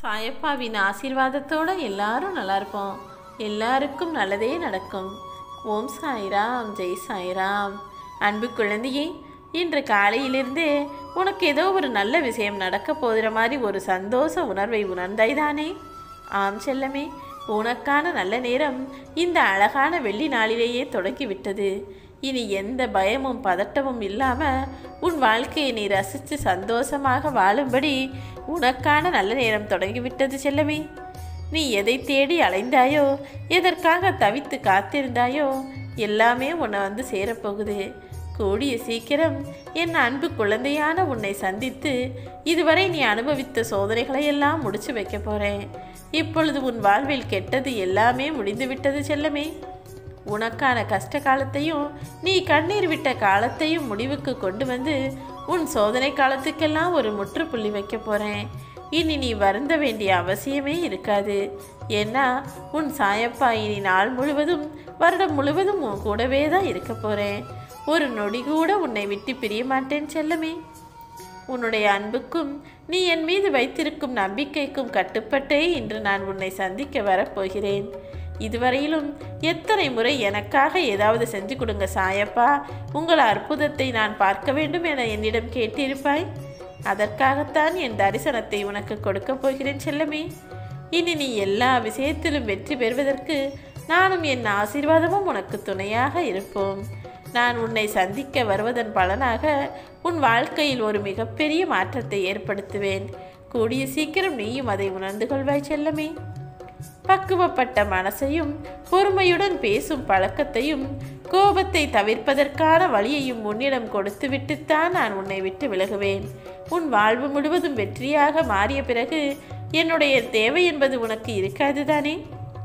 சாயப்பாவின் ஆசீர்வாதத்தோட எல்லாரும் நல்லா இருப்போம் எல்லாருக்கும் நல்லதே நடக்கும் ஓம் சாய்ராம் ஜெய் சாய்ராம் அன்பு குழந்தையே இன்று காலையிலிருந்தே உனக்கு ஏதோ ஒரு நல்ல விஷயம் நடக்க போகிற மாதிரி ஒரு சந்தோஷ உணர்வை உணர்ந்தாய்தானே ஆம் செல்லமே உனக்கான நல்ல நேரம் இந்த அழகான வெள்ளி நாளிலேயே தொடங்கிவிட்டது இனி எந்த பயமும் பதட்டமும் இல்லாமல் உன் வாழ்க்கையை நீ ரசித்து சந்தோஷமாக வாழும்படி உனக்கான நல்ல நேரம் தொடங்கிவிட்டது செல்லமே நீ எதை தேடி அலைந்தாயோ எதற்காக தவித்து காத்திருந்தாயோ எல்லாமே உன்னை வந்து சேரப்போகுது கூடிய சீக்கிரம் என் அன்பு குழந்தையான உன்னை சந்தித்து இதுவரை நீ அனுபவித்த சோதனைகளை எல்லாம் முடிச்சு வைக்க போறேன் இப்பொழுது உன் வாழ்வில் கெட்டது எல்லாமே முடிந்துவிட்டது செல்லமே உனக்கான கஷ்ட காலத்தையும் நீ கண்ணீர் விட்ட காலத்தையும் முடிவுக்கு கொண்டு வந்து உன் சோதனை காலத்துக்கெல்லாம் ஒரு முற்றுப்புள்ளி வைக்க போறேன் இனி நீ வருந்த வேண்டிய அவசியமே இருக்காது ஏன்னா உன் சாயப்பா இனி நாள் முழுவதும் வருடம் முழுவதும் உன் கூடவே தான் இருக்க போறேன் ஒரு நொடி கூட உன்னை விட்டு பிரிய மாட்டேன் செல்லமே உன்னுடைய அன்புக்கும் நீ என் மீது வைத்திருக்கும் நம்பிக்கைக்கும் கட்டுப்பட்டே இன்று நான் உன்னை சந்திக்க வரப்போகிறேன் இதுவரையிலும் எத்தனை முறை எனக்காக ஏதாவது செஞ்சு கொடுங்க சாயப்பா உங்கள் அற்புதத்தை நான் பார்க்க வேண்டும் என என்னிடம் கேட்டிருப்பாய் அதற்காகத்தான் என் தரிசனத்தை உனக்கு கொடுக்கப் போகிறேன் செல்லமே இனி நீ எல்லா விஷயத்திலும் வெற்றி பெறுவதற்கு நானும் என் ஆசீர்வாதமும் உனக்கு துணையாக இருப்போம் நான் உன்னை சந்திக்க வருவதன் பலனாக உன் வாழ்க்கையில் ஒரு மிகப்பெரிய மாற்றத்தை ஏற்படுத்துவேன் கூடிய சீக்கிரம் நீயும் அதை உணர்ந்து கொள்வாய் செல்லமே பக்குவப்பட்ட மனசையும் பொறுமையுடன் பேசும் பழக்கத்தையும் கோபத்தை தவிர்ப்பதற்கான வழியையும் உன்னிடம் கொடுத்துவிட்டுத்தான் நான் உன்னை விட்டு விலகுவேன் உன் வாழ்வு முழுவதும் வெற்றியாக மாறிய பிறகு என்னுடைய தேவை என்பது உனக்கு இருக்காதுதானே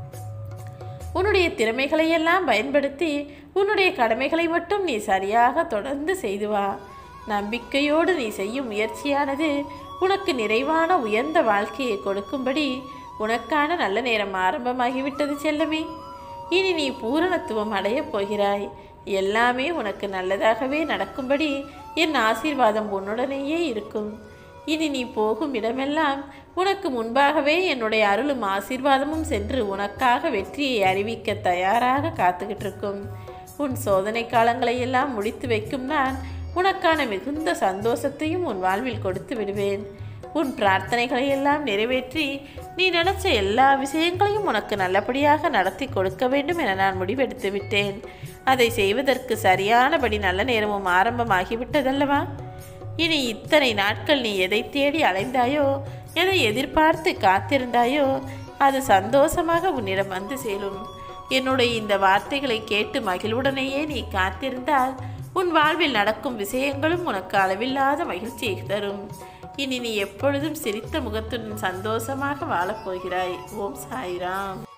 உன்னுடைய திறமைகளையெல்லாம் பயன்படுத்தி உன்னுடைய கடமைகளை மட்டும் நீ சரியாக தொடர்ந்து செய்து வா நம்பிக்கையோடு நீ செய்யும் முயற்சியானது உனக்கு நிறைவான உயர்ந்த வாழ்க்கையை கொடுக்கும்படி உனக்கான நல்ல நேரம் ஆரம்பமாகிவிட்டது செல்லமே இனி நீ பூரணத்துவம் அடையப் போகிறாய் எல்லாமே உனக்கு நல்லதாகவே நடக்கும்படி என் ஆசீர்வாதம் உன்னுடனேயே இருக்கும் இனி நீ போகும் இடமெல்லாம் உனக்கு முன்பாகவே என்னுடைய அருளும் ஆசீர்வாதமும் சென்று உனக்காக வெற்றியை அறிவிக்க தயாராக காத்துக்கிட்டு இருக்கும் உன் சோதனை காலங்களை எல்லாம் முடித்து வைக்கும் நான் உனக்கான மிகுந்த சந்தோஷத்தையும் உன் வாழ்வில் கொடுத்து விடுவேன் உன் பிரார்த்தனைகளை எல்லாம் நிறைவேற்றி நீ நினைச்ச எல்லா விஷயங்களையும் உனக்கு நல்லபடியாக நடத்தி கொடுக்க வேண்டும் என நான் முடிவெடுத்து விட்டேன் அதை செய்வதற்கு சரியானபடி நல்ல நேரமும் ஆரம்பமாகிவிட்டதல்லவா இனி இத்தனை நாட்கள் நீ எதை தேடி அலைந்தாயோ எதை எதிர்பார்த்து காத்திருந்தாயோ அது சந்தோஷமாக உன்னிடம் வந்து சேரும் என்னுடைய இந்த வார்த்தைகளை கேட்டு மகிழ்வுடனேயே நீ காத்திருந்தால் உன் வாழ்வில் நடக்கும் விஷயங்களும் உனக்கு அளவில்லாத மகிழ்ச்சியை தரும் இனி நீ எப்பொழுதும் சிரித்த முகத்துடன் சந்தோஷமாக வாழப்போகிறாய் ஓம் சாய்ராம்